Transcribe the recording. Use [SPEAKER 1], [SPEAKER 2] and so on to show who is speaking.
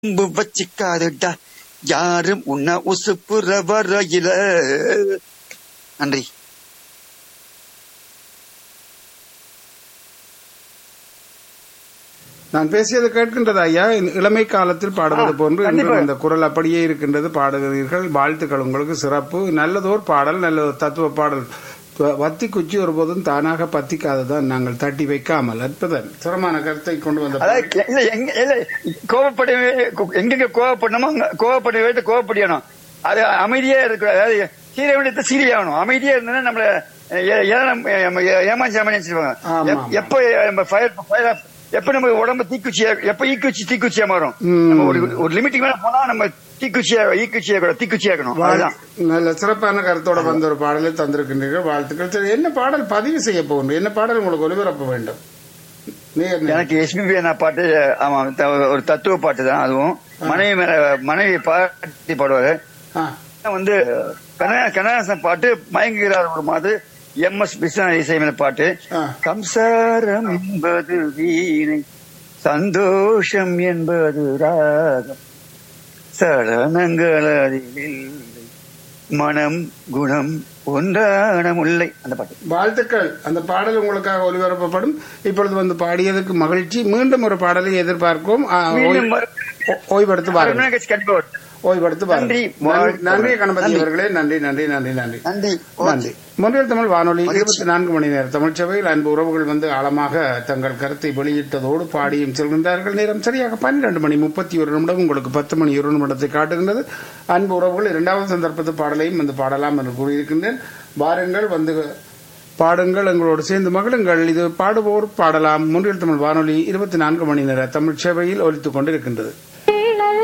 [SPEAKER 1] அம்பு வச்சிக்காதடா யாரும் உன்ன உசுப்புற வரையில நன்றி
[SPEAKER 2] நான் பேசியது கேட்கின்றது ஐயா இந்த இளமை காலத்தில் பாடுவது
[SPEAKER 3] ஆ,
[SPEAKER 2] போன்று
[SPEAKER 3] கண்டிப்பா.
[SPEAKER 2] இன்றும் அந்த குரல் அப்படியே இருக்கின்றது பாடுகிறீர்கள் வாழ்த்துக்கள் உங்களுக்கு சிறப்பு நல்லதோர் பாடல் நல்லதொரு தத்துவ பாடல் த- வத்தி குச்சி ஒருபோதும் தானாக பத்திக்காததான் நாங்கள் தட்டி வைக்காமல் அற்புதம் சிரமான கருத்தை கொண்டு வந்த
[SPEAKER 3] அதாவது கே- இல்ல எங்க இல்ல கோவப்படவே கு- எங்கெங்க கோவப்படணுமோ அங்க கோவப்பட வேண்டிய கோவப்படியணும் அது அமைதியா இருக்க அதாவது சீரிய வேண்டியது சீரியாகணும் அமைதியா இருந்தா நம்மள ஏ- ஏளனம், ஏ- ஏ- ஏமாச்சி அமைச்சிருவாங்க
[SPEAKER 2] ஆமா, ஆமா.
[SPEAKER 3] எப்ப நம்ம ஃபயர் ஃபயர் எப்ப நம்ம உடம்பு தீக்குச்சியா எப்ப ஈக்குச்சி தீக்குச்சியா மாறும்
[SPEAKER 2] ம்.
[SPEAKER 3] நம்ம ஒரு ஒரு லிமிட்டுக்கு மேல போனா நம்ம தீக்குச்சியா ஈக்குச்சியா கூட தீக்குச்சியாக்கணும்
[SPEAKER 2] வாழ்-
[SPEAKER 3] அதுதான்
[SPEAKER 2] நல்ல சிறப்பான கருத்தோட வந்த ஒரு பாடலை தந்திருக்கின்றீர்கள் வாழ்த்துக்கள் சரி என்ன பாடல் பதிவு செய்ய போகின்ற என்ன பாடல் உங்களுக்கு ஒளிபரப்ப வேண்டும் நேர் நேர்.
[SPEAKER 3] எனக்கு எஸ்பிபி நான் பாட்டு ஆமா த- ஒரு தத்துவ பாட்டு தான் அதுவும் மனைவி மேல மனைவி பாட்டி பாடுவாரு
[SPEAKER 2] ஆ,
[SPEAKER 3] வந்து கன- கண்ணதாசன் பாட்டு மயங்குகிறார் ஒரு மாது எம் எஸ் விஸ்வநாத இசையமைந்த பாட்டு
[SPEAKER 2] ஆ.
[SPEAKER 3] கம்சாரம் என்பது வீணை சந்தோஷம் என்பது ராகம் சரணங்கள் அதில் இல்லை. மனம் குணம் ஒன்றான முல்லை அந்த பாட்டு
[SPEAKER 2] வாழ்த்துக்கள் அந்த பாடல் உங்களுக்காக ஒளிபரப்பப்படும் இப்பொழுது வந்து பாடியதற்கு மகிழ்ச்சி மீண்டும் ஒரு பாடலை எதிர்பார்க்கும் ஆ,
[SPEAKER 3] மீண்டும்
[SPEAKER 2] ஓய்- ஓ- ஓய்வெடுத்து
[SPEAKER 3] அரை மணி
[SPEAKER 2] பாருங்கள்
[SPEAKER 3] நேரம் கழிச்சு கண்டிப்பா வரும்.
[SPEAKER 2] ஓய்வெடுத்து பாருங்கள்
[SPEAKER 3] நன்றி.
[SPEAKER 2] நன்றி, நன்றி கணபதி
[SPEAKER 3] நன்றி.
[SPEAKER 2] அவர்களே நன்றி நன்றி நன்றி நன்றி
[SPEAKER 1] நன்றி
[SPEAKER 2] நன்றி முன்னில் தமிழ் வானொலி
[SPEAKER 1] மகிழ்ச்சி.
[SPEAKER 2] இருபத்தி நான்கு மணி நேரம் தமிழ் சபையில் அன்பு உறவுகள் வந்து ஆழமாக தங்கள் கருத்தை வெளியிட்டதோடு பாடியும் செல்கின்றார்கள் நேரம் சரியாக பன்னிரண்டு மணி முப்பத்தி ஒரு நிமிடம் உங்களுக்கு பத்து மணி ஒரு நிமிடத்தை காட்டுகின்றது அன்பு உறவுகள் இரண்டாவது சந்தர்ப்பத்து பாடலையும் வந்து பாடலாம் என்று கூறியிருக்கின்றேன் வாருங்கள் வந்து பாடுங்கள் எங்களோடு சேர்ந்து மகிழுங்கள் இது பாடுவோர் பாடலாம் முன்னில் தமிழ் வானொலி இருபத்தி நான்கு மணி நேர தமிழ் சேவையில் ஒலித்துக் கொண்டிருக்கின்றது